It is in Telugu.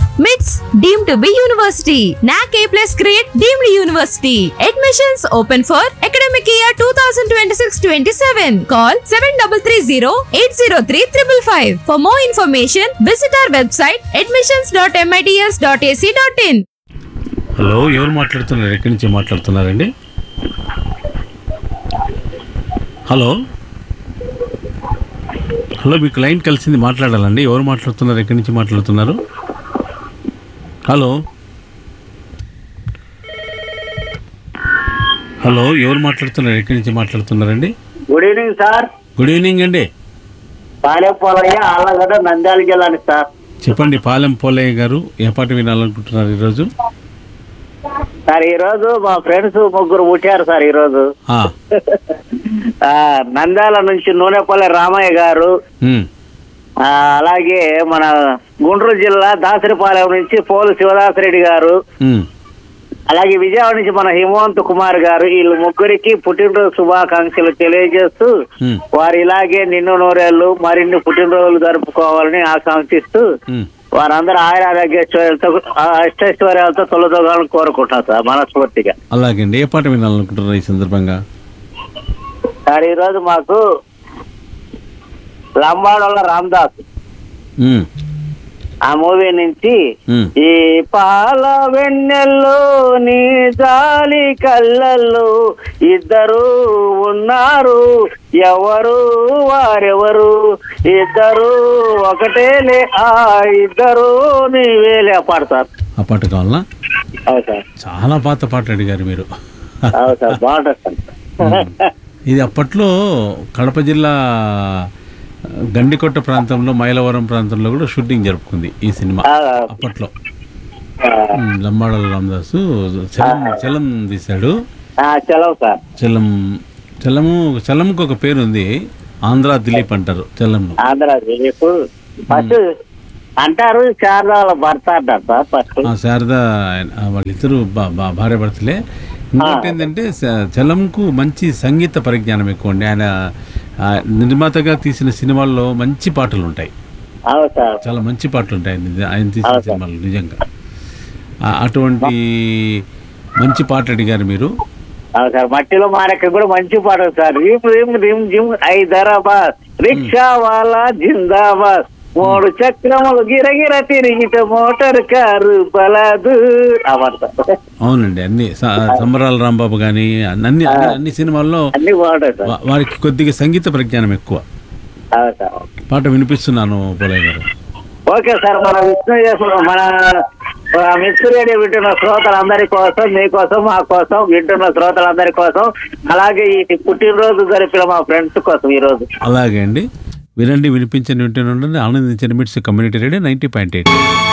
మిట్స్ deem to be university NAAC A plus grade deemed university admissions open for academic year two thousand twenty six twenty seven call seven double three zero eight zero three triple five for more information visit our website admissions dot MITS dot AC dot in hello ఎవరు మాట్లాడుతున్నారు ఎక్కడి నుంచి మాట్లాడుతున్నారండి హలో హలో మీ క్లయింట్ కలిసింది మాట్లాడాలండి ఎవరు మాట్లాడుతున్నారు ఎక్కడి నుంచి మాట్లాడుతున్నారు హలో హలో ఎవరు మాట్లాడుతున్నారు ఎక్కడి నుంచి మాట్లాడుతున్నారండి good evening sir good evening అండి పాలెపోలయ్య ఆళ్ళగడ్డ నంద్యాల జిల్లాని సార్ చెప్పండి పాలెం పోలయ్య గారు ఏ పాట వినాలనుకుంటున్నారు ఈరోజు సార్ ఈ రోజు మా ఫ్రెండ్స్ ముగ్గురు పుట్టారు సార్ ఈ రోజు ఆ, ఆ, నంద్యాల నుంచి నూనెపల్లి రామయ్య గారు ఉమ్, ఆ, అలాగే మన గుంటూరు జిల్లా దాసరిపాలెం నుంచి పోలు శివదాసరెడ్డి గారు ఉమ్, అలాగే విజయవాడ నుంచి మన హిమవంత్ కుమార్ గారు వీళ్ళు ముగ్గురికి పుట్టినరోజు శుభాకాంక్షలు తెలియజేస్తూ ఉమ్, వారు ఇలాగే నిన్ను నూరేళ్లు మరిన్ని పుట్టినరోజులు జరుపుకోవాలని ఆకాంక్షిస్తూ ఉమ్. వారందరూ ఆయన ఆరోగ్యశ్వర్యాలతో అష్టైశ్వర్యాలతో తొలదోగాలని కోరుకుంటున్నాం సార్ మనస్ఫూర్తిగా అలాగే అండి ఏ పాట వినాలనుకుంటున్నారు ఈ సందర్భంగా సార్ ఈ రోజు మాకు లంబాడోళ్ళ రామదాస్ ఉమ్, ఆ మూవీ నుంచి ఉమ్. ఈ పాల వెన్నెల్లో నీ జాలి కళ్ళల్లో ఇద్దరు ఉన్నారు ఎవరు వారెవరు ఇద్దరు ఒకటేలే ఆ ఇద్దరు నీవేలే పాడతారు ఆ పాట కావాలనా అవును సార్ చాలా పాత పాట అడిగారు మీరు అవును సార్ బాగుంటుంది సార్ ఇది అప్పట్లో కడప జిల్లా గండికొట్ట ప్రాంతంలో మైలవరం ప్రాంతంలో కూడా షూటింగ్ జరుపుకుంది ఈ సినిమా ఆ, అప్పట్లో ఆ, ఉమ్, లంబాడల రామదాసు చలం చలం తీశాడు ఆ, చలవు సార్ చలం చలము చలంకు ఒక పేరు ఉంది ఆంధ్ర దిలీప్ అంటారు చలంను ఆంధ్ర దిలీప్ ఫస్ట్ అంటారు శారదాల భర్త అంటారు సార్ ఫస్ట్ ఆ శారద ఆయన- ఆ వాళ్ళిద్దరు బా- బా- భార్య భర్తలే ఇంకోటి ఏంటంటే స- చలంకు మంచి సంగీత పరిజ్ఞానం ఎక్కువ అండి ఆయన ఆ, నిర్మాతగా తీసిన సినిమాల్లో మంచి పాటలు ఉంటాయి అవును సార్ చాలా మంచి పాటలు ఉంటాయి నిజ- ఆయన తీసిన సినిమాలు నిజంగా ఆ, అటువంటి మంచి పాట అడిగారు మీరు అవును సార్ మట్టిలో మారక కూడా మంచి పాట ఉంది సార్ రిమ్ రిమ్ రిమ్ జిమ్ హైదరాబాద్ రిక్షా వాలా జిందాబాద్ మూడు చక్రములు గిరగిర తిరిగిట మోటార్ కారు బలాదు అవంట అవునండి అన్ని స- సంబరాల రాంబాబు కానీ అన్ని అన్ని అన్ని సినిమాల్లో అన్ని బాగుంటాయి సార్ వా- వారికి కొద్దిగా సంగీత పరిజ్ఞానం ఎక్కువ అవును సార్ పాట వినిపిస్తున్నాను పోలయ్య గారు ఓకే సార్ మన విష్ణు చేసిన మన మిస్ రేడియో వింటున్న శ్రోతలందరి కోసం మీకోసం మా కోసం వింటున్న శ్రోతలందరి కోసం అలాగే ఈ పుట్టినరోజు జరిపిన మా ఫ్రెండ్స్ కోసం ఈ రోజు అలాగే అండి వినండి వినిపించండి వింటూనే ఉండండి ఆనందించండి MITS community radio ninety point eight